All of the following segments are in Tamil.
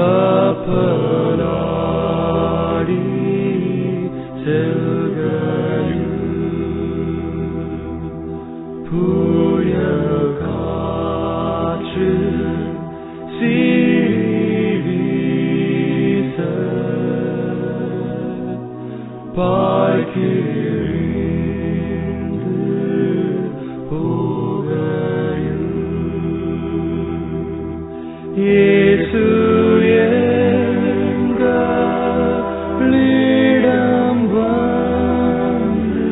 கப்பலாடி செல்கையில் புயல் காற்று சீறி வீச பாய்கிழிந்து போகையில் இயேசு எங்களிடம் வந்து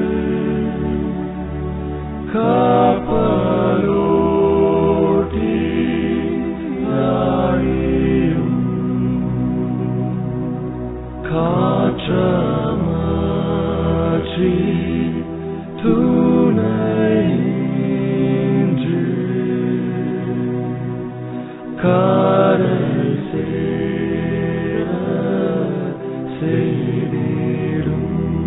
கப்பலோட்டி நாடியும் காற்றமாற்றி துணையின்று கரை சேர செய்திடும்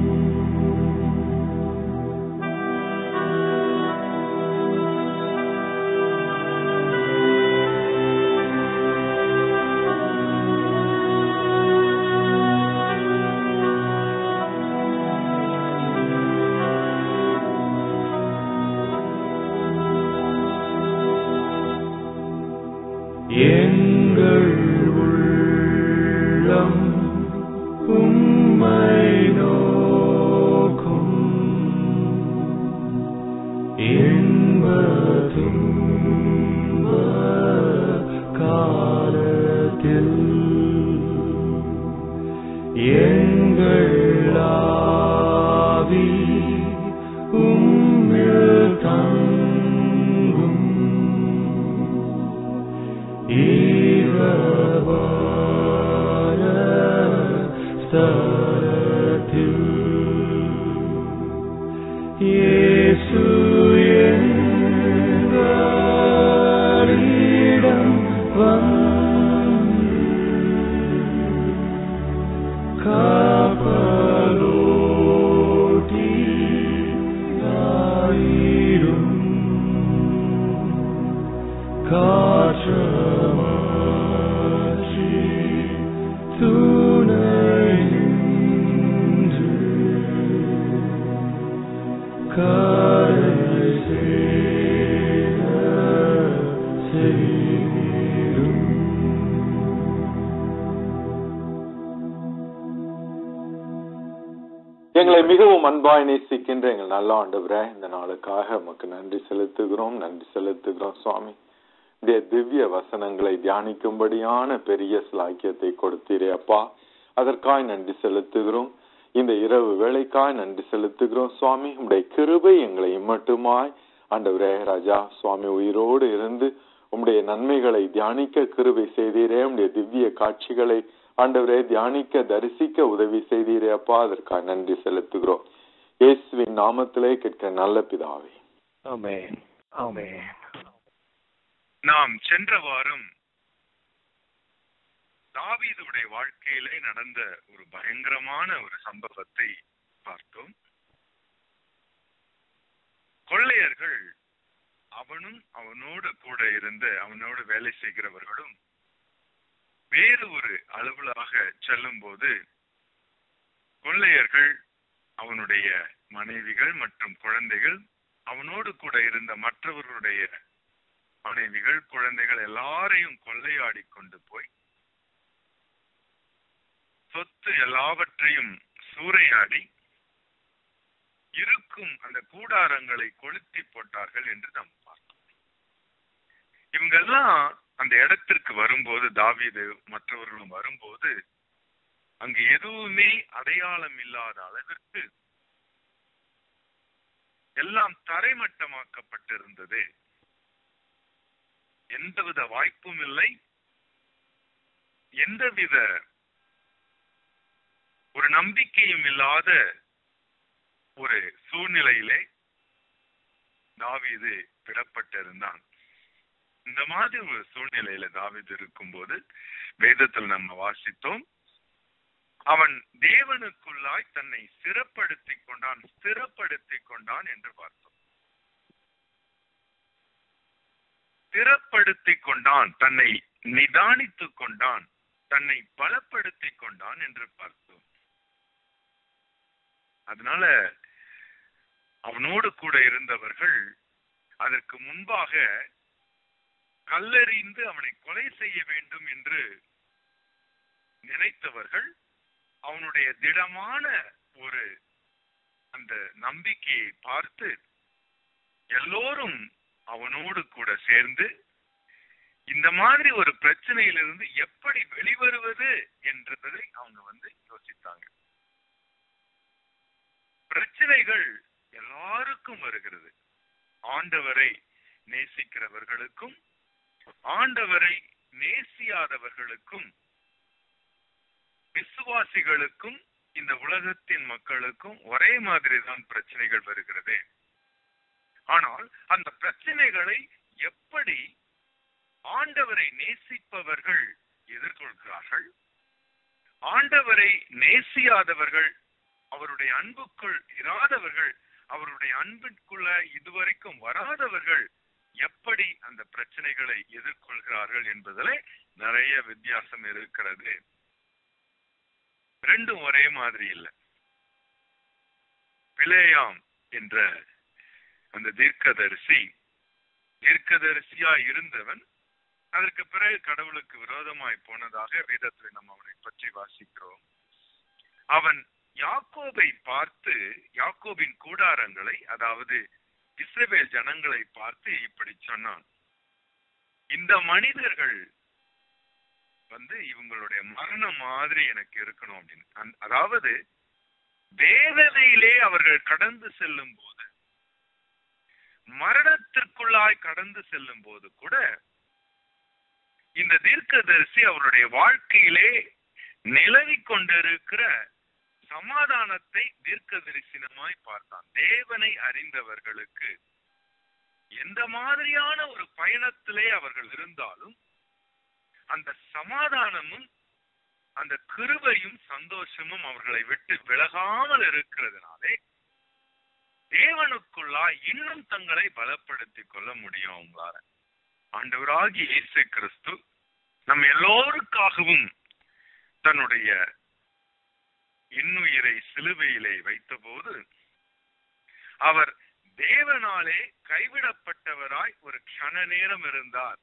எங்கள் உள்ளம் உம்மை நோக்கும் இன்ப துன்ப காலத்தில் எங்கள் ஆவி உம்மில் தங்கும் ஈரவான ஸ்தலத்தில் இயேசு எங்களிடம் வந்து கப்பலோட்டி ஆயிடும் காற்றமாற்றி துணையின்று கரை சேர செய்திடும் எங்களை மிகவும் அன்பாய் நேசிக்கின்ற எங்கள் நல்ல ஆண்டவரே இந்த நாளுக்காக உமக்கு நன்றி செலுத்துகிறோம் நன்றி செலுத்துகிறோம் சுவாமி இந்த திவ்ய வசனங்களை தியானிக்கும்படியான பெரிய சிலாக்கியத்தை கொடுத்தீரே அப்பா அதற்காய் நன்றி செலுத்துகிறோம் இந்த இரவு வேலைக்காய் நன்றி செலுத்துகிறோம் சுவாமி உம்முடைய கிருபை எங்களை இம்மட்டுமாய் ஆண்டவரே ராஜா சுவாமி உயிரோடு இருந்து உம்முடைய நன்மைகளை தியானிக்க கிருபை செய்தீரே உம்முடைய திவ்ய காட்சிகளை ஆண்டவரே தியானிக்க தரிசிக்க உதவி செய்தீரே அப்பா அதற்காக நன்றி செலுத்துகிறோம் இயேசுவின் நாமத்திலே கேட்க நல்ல பிதாவே ஆமென் ஆமென் நாம் சென்ற வாரம் தாவீதுடைய வாழ்க்கையிலே நடந்த ஒரு பயங்கரமான ஒரு சம்பவத்தை பார்த்தோம் கொள்ளையர்கள் அவனும் அவனோடு கூட இருந்த அவனோடு வேலை செய்கிறவர்களும் வேறு ஒரு அலுவலாக செல்லும் போது கொள்ளையர்கள் அவனுடைய மனைவிகள் மற்றும் குழந்தைகள் அவனோடு கூட இருந்த மற்றவர்களுடைய மனைவிகள் குழந்தைகள் எல்லாரையும் கொள்ளையாடி கொண்டு போய் சொத்து எல்லாவற்றையும் சூறையாடி இருக்கும் அந்த கூடாரங்களை கொளுத்தி போட்டார்கள் என்று நாம் பார்த்தோம் இவங்க எல்லாம் அந்த இடத்திற்கு வரும்போது தாவீது மற்றவர்களும் வரும்போது அங்கு எதுவுமே அடையாளம் இல்லாத அளவிற்கு எல்லாம் தரைமட்டமாக்கப்பட்டிருந்தது எந்தவித வாய்ப்பும் இல்லை எந்தவித ஒரு நம்பிக்கையும் இல்லாத ஒரு சூழ்நிலையிலே தாவீது விடப்பட்டிருந்தான் இந்த மாதிரி ஒரு சூழ்நிலையில தாவீது இருக்கும்போது வேதத்தில் நம்ம வாசித்தோம் அவன் தேவனுக்குள்ளாய் தன்னை ஸ்திரப்படுத்திக் கொண்டான் ஸ்திரப்படுத்திக் கொண்டான் என்று பார்த்தோம் ஸ்திரப்படுத்திக் கொண்டான் தன்னை நிதானித்துக் கொண்டான் தன்னை பலப்படுத்திக் கொண்டான் என்று பார்த்தோம் அதனால அவனோடு கூட இருந்தவர்கள் அதற்கு முன்பாக கல்லெறிந்து அவனை கொலை செய்ய வேண்டும் என்று நினைத்தவர்கள் அவனுடைய திடமான ஒரு அந்த நம்பிக்கையை பார்த்து எல்லோரும் அவனோடு கூட சேர்ந்து இந்த மாதிரி ஒரு பிரச்சனையிலிருந்து எப்படி வெளிவருவது என்றதை அவங்க வந்து யோசித்தாங்க பிரச்சனைகள் எல்லாருக்கும் வருகிறது ஆண்டவரை நேசிக்கிறவர்களுக்கும் ஆண்டவரை நேசியாதவர்களுக்கும் விசுவாசிகளுக்கும் இந்த உலகத்தின் மக்களுக்கும் ஒரே மாதிரி தான் பிரச்சனைகள் வருகிறது ஆனால் அந்த பிரச்சனைகளை எப்படி ஆண்டவரை நேசிப்பவர்கள் எதிர்கொள்கிறார்கள் ஆண்டவரை நேசியாதவர்கள் அவருடைய அன்புக்குள் இராதவர்கள் அவருடைய அன்பிற்குள்ள இதுவரைக்கும் வராதவர்கள் எப்படி அந்த பிரச்சனைகளை எதிர்கொள்கிறார்கள் என்பதிலே நிறைய வித்தியாசம் இருக்கிறது ரெண்டும் ஒரே மாதிரி இல்லை பிளேயாம் என்ற அந்த தீர்க்கதரிசி தீர்க்கதரிசியா இருந்தவன் அதற்கு பிறகு கடவுளுக்கு விரோதமாய் போனதாக வேதத்தில் நம்ம அவனை பற்றி வாசிக்கிறோம் அவன் யாக்கோபை பார்த்து யாக்கோபின் கூடாரங்களை அதாவது இஸ்ரவேல் ஜனங்களை பார்த்து இப்படி சொன்னான் இந்த மனிதர்கள் வந்து இவங்களுடைய மரணம் மாதிரி எனக்கு இருக்கணும் அப்படின்னு அந்த- அதாவது வேதனையிலே அவர்கள் கடந்து செல்லும் போது மரணத்திற்குள்ளாய் கடந்து செல்லும் போது கூட இந்த தீர்க்கதரிசி அவருடைய வாழ்க்கையிலே நிலவிக் கொண்டிருக்கிற சமாதானத்தை தீர்க்க தரிசனமாய் பார்த்தான் தேவனை அறிந்தவர்களுக்கு எந்த மாதிரியான ஒரு பயணத்திலே அவர்கள் இருந்தாலும் அந்த சமாதானமும் அந்த கிருபையும் சந்தோஷமும் அவர்களை விட்டு விலகாமல் இருக்கிறதுனாலே தேவனுக்குள்ளா இன்னும் தங்களை பலப்படுத்திக் கொள்ள முடியும் அவங்களால ஆண்டவராகிய இயேசு கிறிஸ்து நம் எல்லோருக்காகவும் தன்னுடைய இன்னுயிரை சிலுவையிலே வைத்தபோது அவர் தேவனாலே கைவிடப்பட்டவராய் ஒரு கண நேரம் இருந்தார்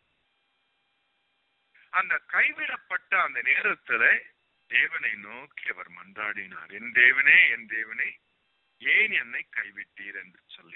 அந்த கைவிடப்பட்ட அந்த நேரத்துல தேவனை நோக்கி அவர் மன்றாடினார் என் தேவனே என் தேவனே ஏன் என்னை கைவிட்டீர் என்று சொல்லி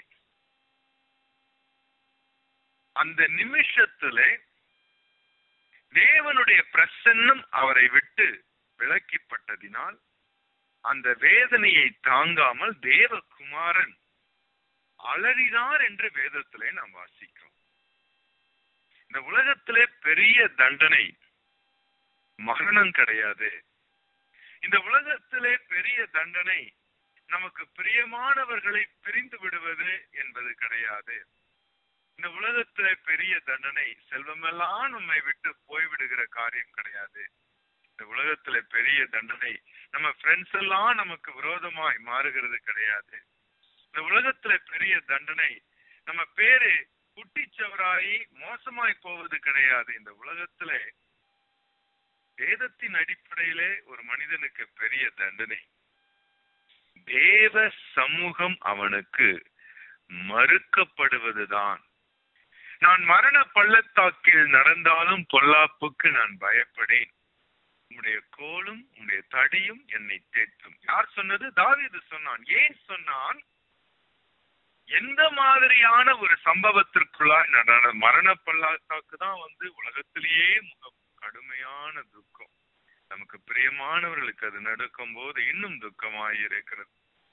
அந்த நிமிஷத்திலே தேவனுடைய பிரசன்னம் அவரை விட்டு விலக்கிப்பட்டதினால் அந்த வேதனையை தாங்காமல் தேவகுமாரன் அலறினார் என்று வேதத்திலே நாம் வாசிக்கிறோம் இந்த உலகத்திலே பெரிய தண்டனை மரணம் கிடையாது இந்த உலகத்திலே பெரிய தண்டனை நமக்கு பிரியமானவர்களை பிரிந்து விடுவது என்பது கிடையாது இந்த உலகத்திலே பெரிய தண்டனை செல்வமெல்லாம் நம்மை விட்டு போய்விடுகிற காரியம் கிடையாது இந்த உலகத்துல பெரிய தண்டனை நம்ம ஃப்ரெண்ட்ஸ் எல்லாம் நமக்கு விரோதமாய் மாறுகிறது கிடையாது இந்த உலகத்துல பெரிய தண்டனை நம்ம பேரு குட்டிச்சவராயி மோசமாய் போவது கிடையாது இந்த உலகத்துல வேதத்தின் அடிப்படையிலே ஒரு மனிதனுக்கு பெரிய தண்டனை தேவ சமூகம் அவனுக்கு மறுக்கப்படுவதுதான் நான் மரண பள்ளத்தாக்கில் நடந்தாலும் பொல்லாப்புக்கு நான் பயப்படேன் உம்முடைய கோலும் உம்முடைய தடியும் என்னை தேற்றும் யார் சொன்னது தாவீது சொன்னான் ஏன் சொன்னான் எந்த மாதிரியான ஒரு சம்பவத்திற்குள்ளாய் நடன மரண பள்ளத்தாக்கு தான் வந்து உலகத்திலேயே மிக கடுமையான துக்கம் நமக்கு பிரியமானவர்களுக்கு அது நடக்கும் போது இன்னும் துக்கமாய் இருக்கிறது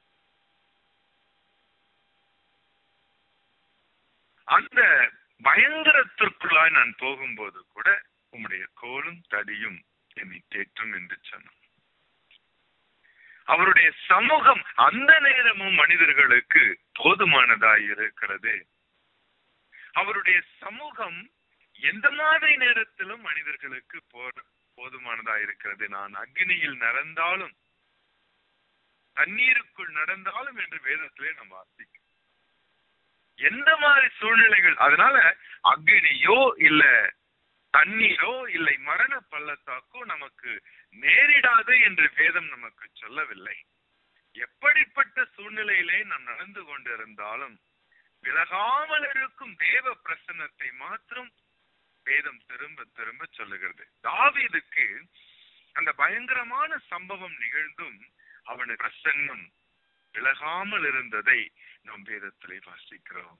அந்த பயங்கரத்திற்குள்ளாய் நான் போகும்போது கூட உம்முடைய கோலும் தடியும் என்னை தேற்றும் என்று சொன்னான் அவருடைய சமூகம் அந்த நேரமும் மனிதர்களுக்கு போதுமானதாய் இருக்கிறது அவருடைய சமூகம் எந்த மாதிரி நேரத்திலும் மனிதர்களுக்கு போ- போதுமானதா இருக்கிறது நான் அக்னியில் நடந்தாலும் தண்ணீருக்குள் நடந்தாலும் என்று வேதத்திலே நம்ம வாசிக்கிறோம் எந்த மாதிரி சூழ்நிலைகள் அதனால அக்னியோ இல்ல தண்ணீரோ இல்லை மரண பள்ளத்தாக்கோ நமக்கு நேரிடாது என்று வேதம் நமக்கு சொல்லவில்லை எப்படிப்பட்ட சூழ்நிலையிலே நாம் நடந்து கொண்டிருந்தாலும் விலகாமல் இருக்கும் தேவ பிரசன்னத்தை மாத்திரம் வேதம் திரும்ப திரும்ப சொல்லுகிறது தாவீதுக்கு அந்த பயங்கரமான சம்பவம் நிகழ்ந்தும் அவனுக்கு பிரசன்னம் விலகாமல் இருந்ததை நாம் வேதத்திலே வாசிக்கிறோம்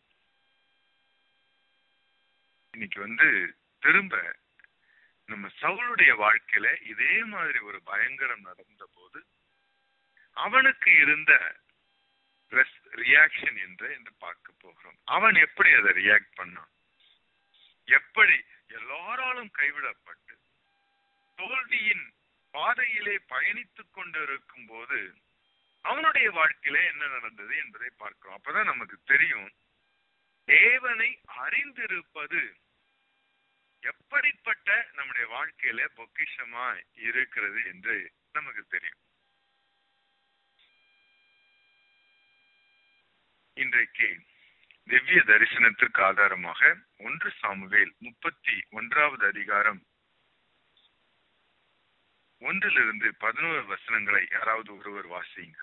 இன்னைக்கு வந்து திரும்ப நம்ம சவுளுடைய வாழ்க்கையில இதே மாதிரி ஒரு பயங்கரம் நடந்த போது அவனுக்கு இருந்த ரியாக்ஷன் என்று என்று பார்க்க போகிறோம் அவன் எப்படி அதை ரியாக்ட் பண்ணான் எப்படி எல்லாராலும் கைவிடப்பட்டு தோல்வியின் பாதையிலே பயணித்துக் கொண்டிருக்கும் போது அவனுடைய வாழ்க்கையில என்ன நடந்தது என்பதை பார்க்கிறோம் அப்பதான் நமக்கு தெரியும் தேவனை அறிந்திருப்பது எப்படிப்பட்ட நம்முடைய வாழ்க்கையில பொக்கிஷமா இருக்கிறது என்று நமக்கு தெரியும் இன்றைக்கு திவ்ய தரிசனத்திற்கு ஆதாரமாக ஒன்று சாமுவேல் முப்பத்தி ஒன்றாவது அதிகாரம் ஒன்றிலிருந்து பதினோரு வசனங்களை யாராவது ஒருவர் வாசிங்க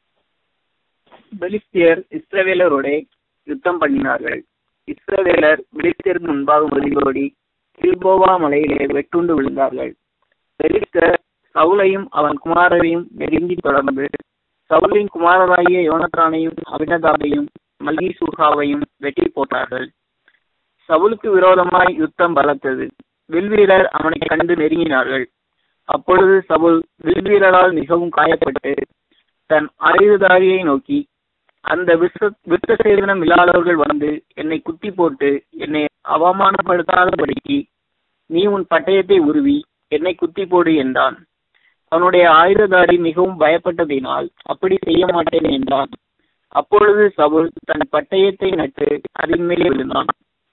பெலிஸ்தியர் இஸ்ரவேலரோட யுத்தம் பண்ணினார்கள் இஸ்ரவேலர் பெலிஸ்தியருக்கு முன்பாக முறிந்தோடி கில்போவா மலையிலே வெட்டுண்டு விழுந்தார்கள் பெலிஸ்தர் சவுலையும் அவன் குமாரரையும் நெருங்கி தொடர்ந்து சவுலின் குமாரராகிய யோனத்ரானையும் அபினதாபையும் மல்கிசூகாவையும் வெட்டி போட்டார்கள் சவுலுக்கு விரோதமாய் யுத்தம் பலத்தது வில்வீரர் அவனை கண்டு நெருங்கினார்கள் அப்பொழுது சவுல் வில்வீரரால் மிகவும் காயப்பட்டு தன் ஆயுததாரியை நோக்கி அந்த விச விருத்த சேதனம் இல்லாதவர்கள் வந்து என்னை குத்தி போட்டு என்னை அவமானப்படுத்தாதபடிக்கு நீ உன் பட்டயத்தை உருவி என்னை குத்தி போடு என்றான் அவனுடைய ஆயுததாரி மிகவும் பயப்பட்டதினால் அப்படி செய்ய மாட்டேன் என்றான் அப்பொழுது சவுல் தன் பட்டயத்தை நட்டு அதன் மேலே விழுந்தான்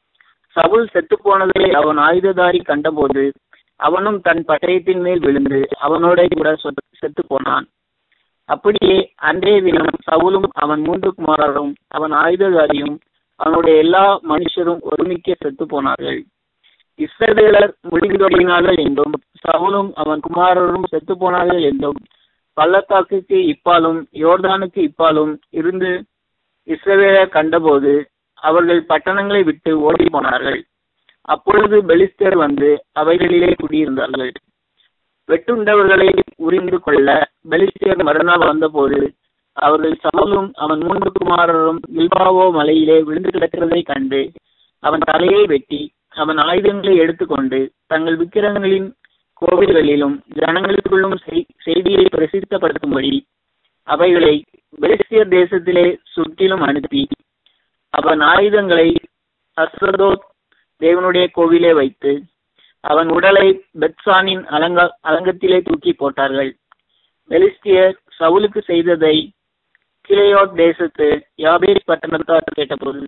சவுல் செத்து போனதை அவன் ஆயுததாரி கண்டபோது அவனும் தன் பட்டயத்தின் மேல் விழுந்து அவனோட கூட செத்து போனான் அப்படியே அன்றைய தினம் சவுலும் அவன் மூன்று குமாரரும் அவன் ஆயுததாரியும் அவனுடைய எல்லா மனுஷரும் ஒருமிக்க செத்து போனார்கள் இஸ்ரவேலர் முடிந்தொடங்கினார்கள் என்றும் சவுலும் அவன் குமாரரும் செத்து போனார்கள் என்றும் பள்ளத்தாக்குக்கு இப்பாலும் யோர்தானுக்கு இப்பாலும் இருந்து இஸ்ரவேலர் கண்டபோது அவர்கள் பட்டணங்களை விட்டு ஓடி போனார்கள் அப்பொழுது பெலிஸ்தர் வந்து அவைகளிலே குடியிருந்தார்கள் வெட்டுண்டவர்களை உரிந்து கொள்ள பெலிஸ்தர் மறுநாள் வந்தபோது அவர்கள் சவுலும் அவன் மூன்று குமாரரும் இல்பாவோ மலையிலே விழுந்து கிடக்கிறதை கண்டு அவன் தலையை வெட்டி அவன் ஆயுதங்களை எடுத்துக்கொண்டு தங்கள் விக்கிரகங்களின் கோவில்களிலும் ஜனங்களுக்குள்ளும் செய்தியை பிரசித்தப்படுத்தும்படி அவைகளை பெலிஸ்தியர் தேசத்திலே சுற்றிலும் அனுப்பி அவன் ஆயுதங்களை அஸ்ரதோத் தேவனுடைய கோவிலே வைத்து அவன் உடலை பெட்சானின் அலங்க அலங்கத்திலே தூக்கி போட்டார்கள் பெலிஸ்தியர் சவுலுக்கு செய்ததை கிளையோட் தேசத்து யாபேஸ் பட்டணத்தார் கேட்டபோது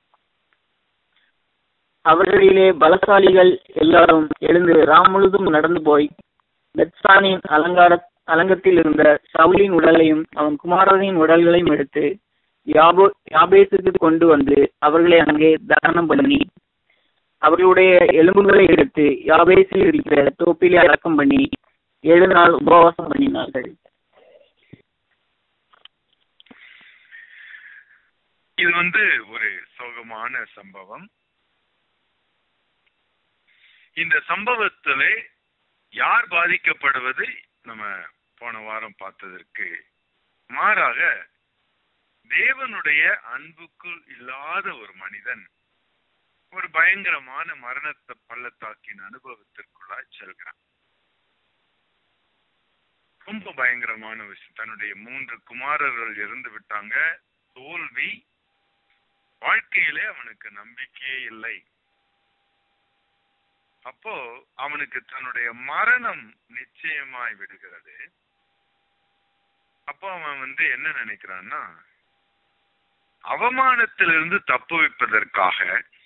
அவர்களிலே பலசாலிகள் எல்லாரும் எழுந்து ராம் முழுதும் நடந்து போய் பெட்சானின் அலங்கார அலங்கத்தில் இருந்த சவுலின் உடலையும் அவன் குமாரரின் உடல்களையும் எடுத்து யாபோ யாபேசுக்கு கொண்டு வந்து அவர்களை அங்கே தகனம் பண்ணி அவர்களுடைய எலும்புகளை எடுத்து யாபேசில் இருக்கிற தோப்பிலே அடக்கம் பண்ணி ஏழு நாள் உபவாசம் பண்ணினார்கள் இது வந்து ஒரு சோகமான சம்பவம் இந்த சம்பவத்திலே யார் பாதிக்கப்படுவது நம்ம போன வாரம் பார்த்ததற்கு மாறாக தேவனுடைய அன்புக்குள் இல்லாத ஒரு மனிதன் ஒரு பயங்கரமான மரணத்தை பள்ளத்தாக்கின் அனுபவத்திற்குள்ளாய் செல்கிறான் ரொம்ப பயங்கரமான விஷயம் தன்னுடைய மூன்று குமாரர்கள் இறந்து விட்டாங்க தோல்வி வாழ்க்கையிலே அவனுக்கு நம்பிக்கையே இல்லை அப்போ அவனுக்கு தன்னுடைய மரணம் நிச்சயமாய் விடுகிறது அப்போ அவன் வந்து என்ன நினைக்கிறான்னா அவமானத்திலிருந்து தப்பு வைப்பதற்காக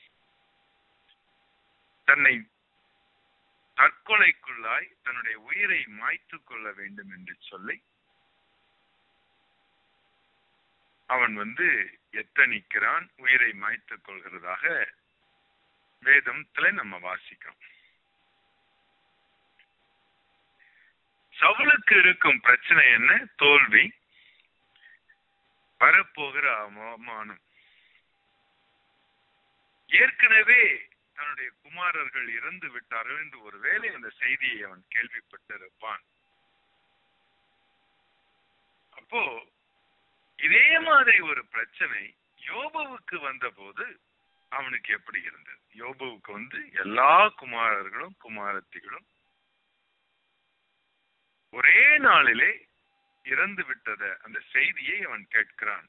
தன்னை தற்கொலைக்குள்ளாய் தன்னுடைய உயிரை மாய்த்து கொள்ள வேண்டும் என்று சொல்லி அவன் வந்து எத்தனிக்கிறான் உயிரை மாய்த்துக் கொள்கிறதாக வேதத்துல நம்ம வாசிக்கிறோம் சவுலுக்கு இருக்கும் பிரச்சனை என்ன தோல்வி வரப்போகிற அவமானம் ஏற்கனவே தன்னுடைய குமாரர்கள் இறந்து விட்டார்கள் என்று ஒருவேளை அந்த செய்தியை அவன் கேள்விப்பட்டிருப்பான் அப்போ இதே மாதிரி ஒரு பிரச்சனை யோபுவுக்கு வந்தபோது அவனுக்கு எப்படி இருந்தது யோபுவுக்கு வந்து எல்லா குமாரர்களும் குமாரத்திகளும் ஒரே நாளிலே இறந்து விட்டத அந்த செய்தியை அவன் கேட்கிறான்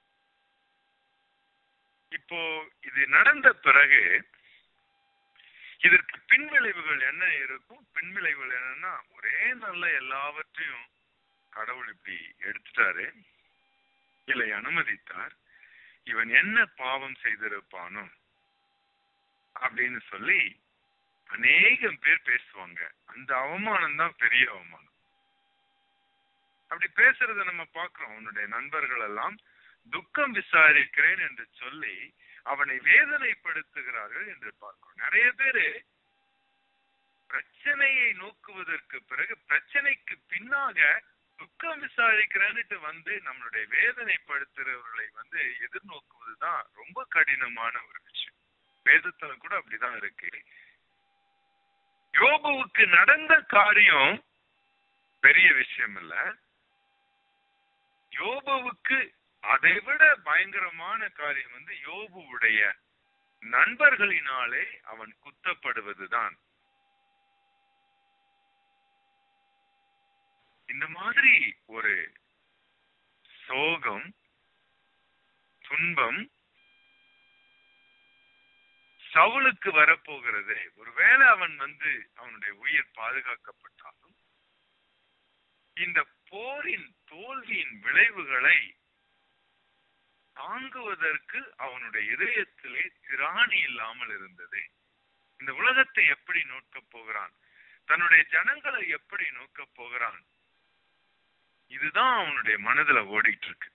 இப்போ இது நடந்த பிறகு இதற்கு பின்விளைவுகள் என்ன இருக்கும் பின்விளைவுகள் என்னன்னா ஒரே நல்ல எல்லாவற்றையும் கடவுள் இப்படி எடுத்துட்டாரு இல்லை அனுமதித்தார் இவன் என்ன பாவம் செய்திருப்பானோ அப்படின்னு சொல்லி அநேகம் பேர் பேசுவாங்க அந்த அவமானம் தான் பெரிய அவமானம் அப்படி பேசுறத நம்ம பார்க்கிறோம் அவனுடைய நண்பர்கள் எல்லாம் துக்கம் விசாரிக்கிறேன் என்று சொல்லி அவனை வேதனைப்படுத்துகிறார்கள் என்று பார்க்கிறோம் நிறைய பேரு பிரச்சனையை நோக்குவதற்கு பிறகு பிரச்சனைக்கு பின்னாக துக்கம் விசாரிக்கிறேன்னுட்டு வந்து நம்மளுடைய வேதனைப்படுத்துறவர்களை வந்து எதிர்நோக்குவதுதான் ரொம்ப கடினமான ஒரு விஷயம் வேதத்துல கூட அப்படிதான் இருக்கு யோபுவுக்கு நடந்த காரியம் பெரிய விஷயம் இல்ல யோபுவுக்கு அதை விட பயங்கரமான காரியம் வந்து யோபுவுடைய நண்பர்களினாலே அவன் குத்தப்படுவதுதான் இந்த மாதிரி ஒரு சோகம் துன்பம் சவுலுக்கு வரப்போகிறது ஒருவேளை அவன் வந்து அவனுடைய உயிர் பாதுகாக்கப்பட்டாலும் இந்த போரின் தோல்வியின் விளைவுகளை தாங்குவதற்கு அவனுடைய இதயத்திலே திராணி இல்லாமல் இருந்தது இந்த உலகத்தை எப்படி நோக்கப் போகிறான் தன்னுடைய ஜனங்களை எப்படி நோக்கப் போகிறான் இதுதான் அவனுடைய மனதுல ஓடிட்டு இருக்கு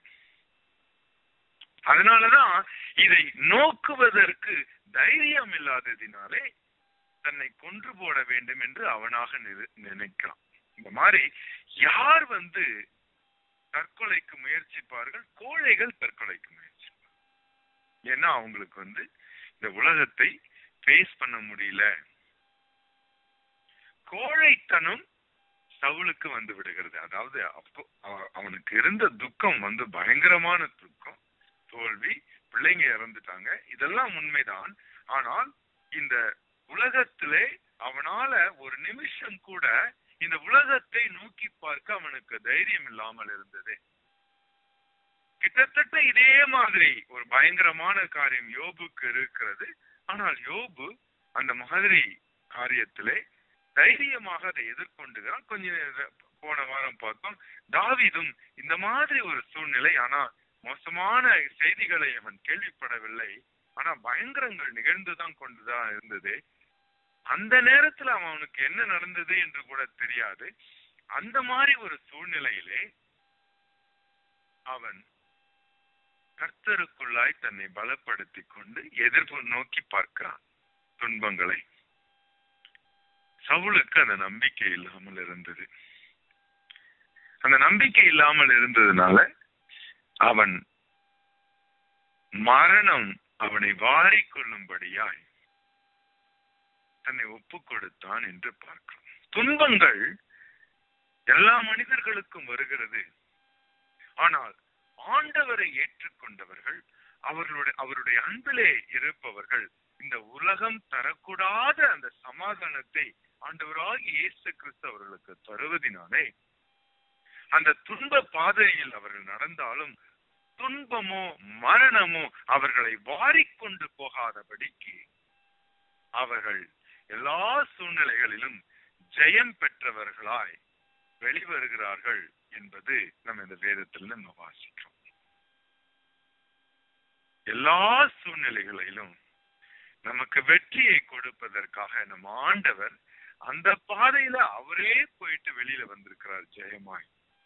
அதனாலதான் இதை நோக்குவதற்கு தைரியம் இல்லாததினாலே தன்னை கொன்று போட வேண்டும் என்று அவனாக நிரு- நினைக்கிறான் இந்த மாதிரி யார் வந்து தற்கொலைக்கு முயற்சிப்பார்கள் கோழைகள் தற்கொலைக்கு முயற்சிப்பார்கள் ஏன்னா அவங்களுக்கு வந்து இந்த உலகத்தை ஃபேஸ் பண்ண முடியல கோழைத்தனம் சவுலுக்கு வந்து விடுகிறது அதாவது அப்போ அவ- அவனுக்கு இருந்த துக்கம் வந்து பயங்கரமான துக்கம் தோல்வி பிள்ளைங்க இறந்துட்டாங்க இதெல்லாம் உண்மைதான் ஆனால் இந்த உலகத்திலே அவனால ஒரு நிமிஷம் கூட இந்த உலகத்தை நோக்கி பார்க்க அவனுக்கு தைரியம் இல்லாமல் இருந்தது கிட்டத்தட்ட இதே மாதிரி ஒரு பயங்கரமான காரியம் யோபுக்கு இருக்கிறது ஆனால் யோபு அந்த மாதிரி காரியத்திலே தைரியமாக அதை எதிர்கொண்டுகிறான் கொஞ்ச நேர- போன வாரம் பார்த்தோம் தாவீதும் இந்த மாதிரி ஒரு சூழ்நிலை ஆனா மோசமான செய்திகளை அவன் கேள்விப்படவில்லை ஆனா பயங்கரங்கள் நிகழ்ந்துதான் கொண்டுதான் இருந்தது அந்த நேரத்துல அவனுக்கு என்ன நடந்தது என்று கூட தெரியாது அந்த மாதிரி ஒரு சூழ்நிலையிலே அவன் கர்த்தருக்குள்ளாய் தன்னை பலப்படுத்திக் கொண்டு எதிர்ப்பு நோக்கி பார்க்கிறான் துன்பங்களை சவுலுக்கு அந்த நம்பிக்கை இல்லாமல் இருந்தது அந்த நம்பிக்கை இல்லாமல் இருந்ததுனால அவன் மரணம் அவனை வாரிக்கொள்ளும்படியாய் தன்னை ஒப்பு கொடுத்தான் என்று பார்க்கிறோம் துன்பங்கள் எல்லா மனிதர்களுக்கும் வருகிறது ஆனால் ஆண்டவரை ஏற்றுக்கொண்டவர்கள் அவர்களுடைய அவருடைய அன்பிலே இருப்பவர்கள் இந்த உலகம் தரக்கூடாத அந்த சமாதானத்தை ஆண்டவராகிய இயேசு கிறிஸ்து அவர்களுக்கு தருவதினாலே அந்த துன்ப பாதையில் அவர்கள் நடந்தாலும் துன்பமோ மரணமோ அவர்களை வாரிக்கொண்டு போகாதபடிக்கு அவர்கள் எல்லா சூழ்நிலைகளிலும் ஜெயம் பெற்றவர்களாய் வெளிவருகிறார்கள் என்பது நம்ம இந்த வேதத்தில் நம்ம வாசிக்கிறோம் எல்லா சூழ்நிலைகளிலும் நமக்கு வெற்றியை கொடுப்பதற்காக நம்ம ஆண்டவர் அந்த பாதையில அவரே போயிட்டு வெளியில வந்திருக்கிறார் ஜெயமாய்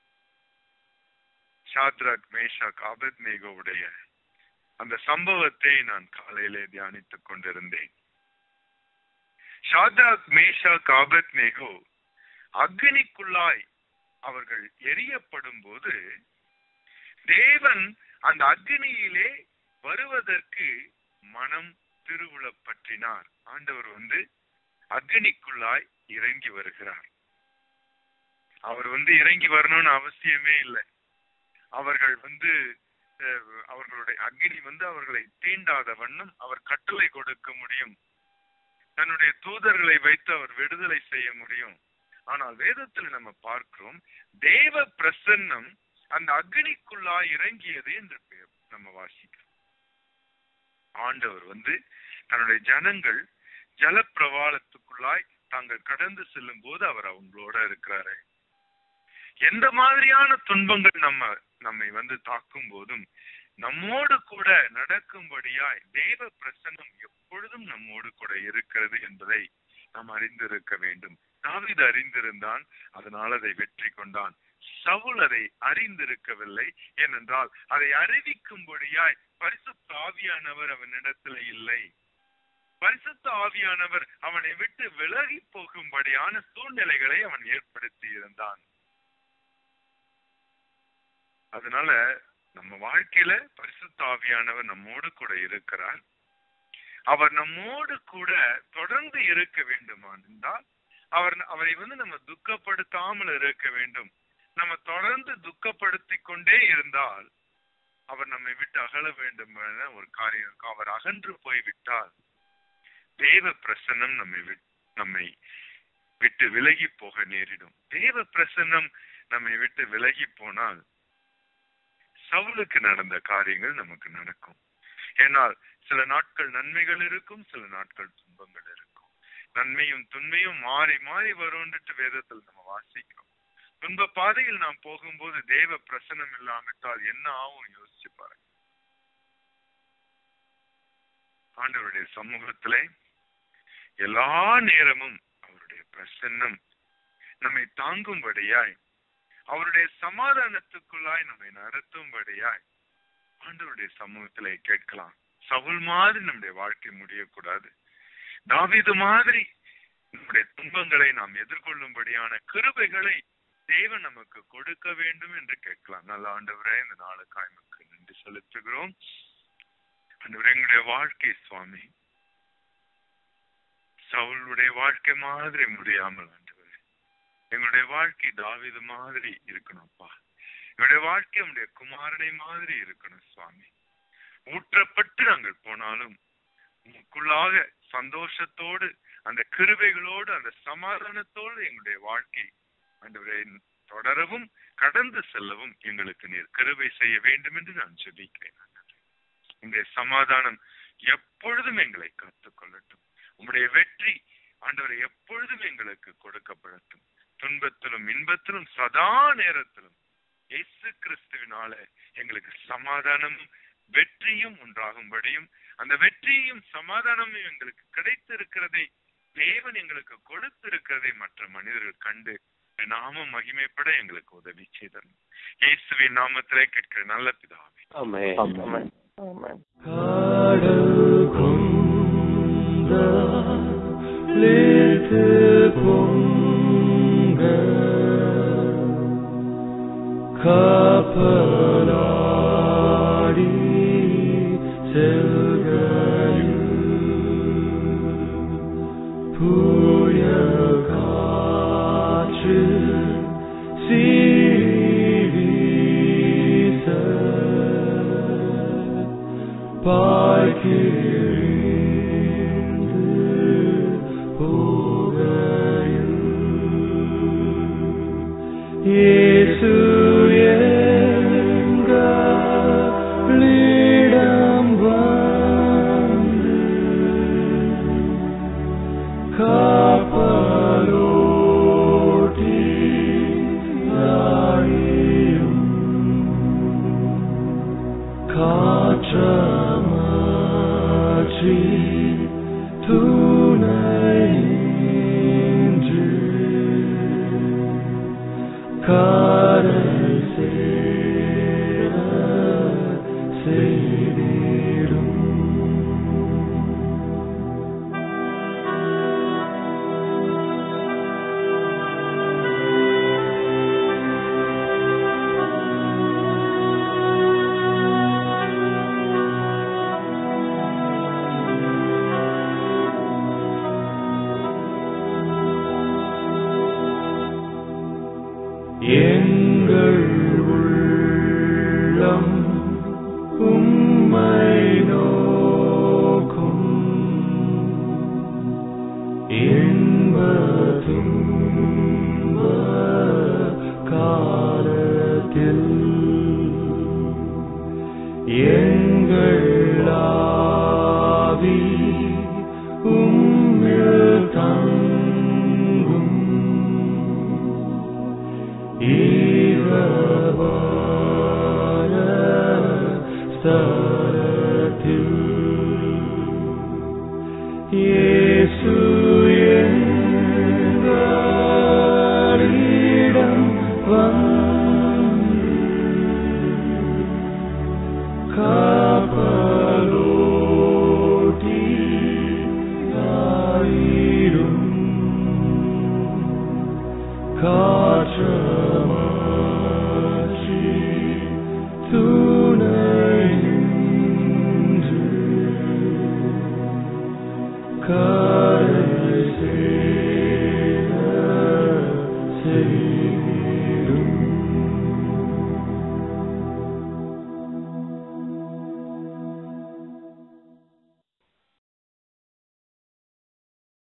ஷாத்ராக் மேஷாக் அபத்நேகோவுடைய அந்த சம்பவத்தை நான் காலையிலே தியானித்துக் கொண்டிருந்தேன் ஷாத்ராக் மேஷாக் அபத்நேகோ அக்னிக்குள்ளாய் அவர்கள் எரியப்படும் போது தேவன் அந்த அக்னியிலே வருவதற்கு மனம் திருவுள பற்றினார் ஆண்டவர் வந்து அக்னிக்குள்ளாய் இறங்கி வருகிறார் அவர் வந்து இறங்கி வரணும்னு அவசியமே இல்லை அவர்கள் வந்து அஹ், அவர்களுடைய அக்னி வந்து அவர்களை தீண்டாத வண்ணம் அவர் கட்டளை கொடுக்க முடியும் தன்னுடைய தூதர்களை வைத்து அவர் விடுதலை செய்ய முடியும் ஆனால் வேதத்தில் நம்ம பார்க்கிறோம் தேவ பிரசன்னம் அந்த அக்னிக்குள்ளாய் இறங்கியது என்று பெ- நம்ம வாசிக்கிறோம் ஆண்டவர் வந்து தன்னுடைய ஜனங்கள் ஜலப்பிரவாளத்துக்குள்ளாய் தாங்கள் கடந்து செல்லும் போது அவர் அவங்களோட இருக்கிறாரு எந்த மாதிரியான துன்பங்கள் நம்ம நம்மை வந்து தாக்கும் போதும் நம்மோடு கூட நடக்கும்படியாய் தேவ பிரசன்னம் எப்பொழுதும் நம்மோடு கூட இருக்கிறது என்பதை நாம் அறிந்திருக்க வேண்டும் தாவீது அறிந்திருந்தான் அதனால் அதை வெற்றி கொண்டான் சவுல் அதை அறிந்திருக்கவில்லை ஏனென்றால் அதை அறிவிக்கும்படியாய் பரிசுத்த ஆவியானவர் அவனிடத்தில் இல்லை பரிசுத்த ஆவியானவர் அவனை விட்டு விலகி போகும்படியான சூழ்நிலைகளை அவன் ஏற்படுத்தி இருந்தான் அதனால நம்ம வாழ்க்கையில பரிசுத்த ஆவியானவர் நம்மோடு கூட இருக்கிறார் அவர் நம்மோடு கூட தொடர்ந்து இருக்க வேண்டுமானால் அவர் அவரை வந்து நம்ம துக்கப்படுத்தாமல் இருக்க வேண்டும் நம்ம தொடர்ந்து துக்கப்படுத்தி கொண்டே இருந்தால் அவர் நம்மை விட்டு அகல வேண்டும் என ஒரு காரியம் இருக்கும் அவர் அகன்று போய்விட்டால் தேவ பிரசன்னம் நம்மை விட்- நம்மை விட்டு விலகி போக நேரிடும் தேவ பிரசன்னம் நம்மை விட்டு விலகி போனால் சவுலுக்கு நடந்த காரியங்கள் நமக்கு நடக்கும் ஏனால் சில நாட்கள் நன்மைகள் இருக்கும் சில நாட்கள் துன்பங்கள் இருக்கும் நன்மையும் துன்மையும் மாறி மாறி வரும்ன்ட்டு வேதத்தில் நம்ம வாசிக்கிறோம் துன்ப பாதையில் நாம் போகும்போது தேவ பிரசனம் இல்லாவிட்டால் என்ன ஆகும் யோசிச்சு பாருங்க ஆண்டவருடைய சமூகத்திலே எல்லா நேரமும் அவருடைய பிரசன்னம் நம்மை தாங்கும்படியாய் அவருடைய சமாதானத்துக்குள்ளாய் நம்மை நடத்தும்படியாய் ஆண்டவருடைய சமூகத்திலே கேட்கலாம் சவுல் மாதிரி நம்முடைய வாழ்க்கை முடியக்கூடாது தாவீது மாதிரி நம்முடைய துன்பங்களை நாம் எதிர்கொள்ளும்படியான கிருபைகளை தேவன் நமக்கு கொடுக்க வேண்டும் என்று கேட்கலாம் நல்ல ஆண்டவரே இந்த நாளுக்காய் நமக்கு நன்றி செலுத்துகிறோம் ஆண்டவரே எங்களுடைய வாழ்க்கை சுவாமி சவுளுடைய வாழ்க்கை மாதிரி முடியாமல் ஆண்டவரே எங்களுடைய வாழ்க்கை தாவீது மாதிரி இருக்கணும்ப்பா எங்களுடைய வாழ்க்கை நம்முடைய குமாரனை மாதிரி இருக்கணும் சுவாமி ஊற்றப்பட்டு நாங்கள் போனாலும் உமக்குள்ளாக சந்தோஷத்தோடு அந்த கிருபைகளோடு அந்த சமாதானத்தோடு எங்களுடைய வாழ்க்கை ஆண்டவரே தொடரவும் கடந்து செல்லவும் எங்களுக்கு நீர் கிருபை செய்ய வேண்டும் என்று நான் சொல்லிக்கிறேன் ஆண்டவரே. இந்த சமாதானம் எப்பொழுதும் எங்களை காத்துக் கொள்ளட்டும் உம்முடைய வெற்றி ஆண்டவரை எப்பொழுதும் எங்களுக்கு கொடுக்கப்படட்டும் துன்பத்திலும் இன்பத்திலும் சதா நேரத்திலும் இயேசு கிறிஸ்துவினால எங்களுக்கு சமாதானமும் வெற்றியும் உண்டாகும்படியும் அந்த வெற்றியும் சமாதானமும் எங்களுக்கு கிடைத்திருக்கிறதை தேவன் எங்களுக்கு கொடுத்திருக்கிறதை மற்ற மனிதர்கள் கண்டு உம்முடைய நாமம் மகிமைப்பட எங்களுக்கு உதவி செய்தரணும் இயேசுவின் நாமத்திலே கேட்கிற நல்ல பிதாவே Amen. Amen. Amen. கடல் கொண்ட லேத்து பொங்க கப்பலாடி செல்கையில் புயல் காற்று சீவீச பாய்கிழிந்து போகையில் இயேசு எங்களிடம் வந்து கப்பலோட்டி நாடியும் காற்றமாற்றி துணையின்று கரை சேர செய்திடும் இரவான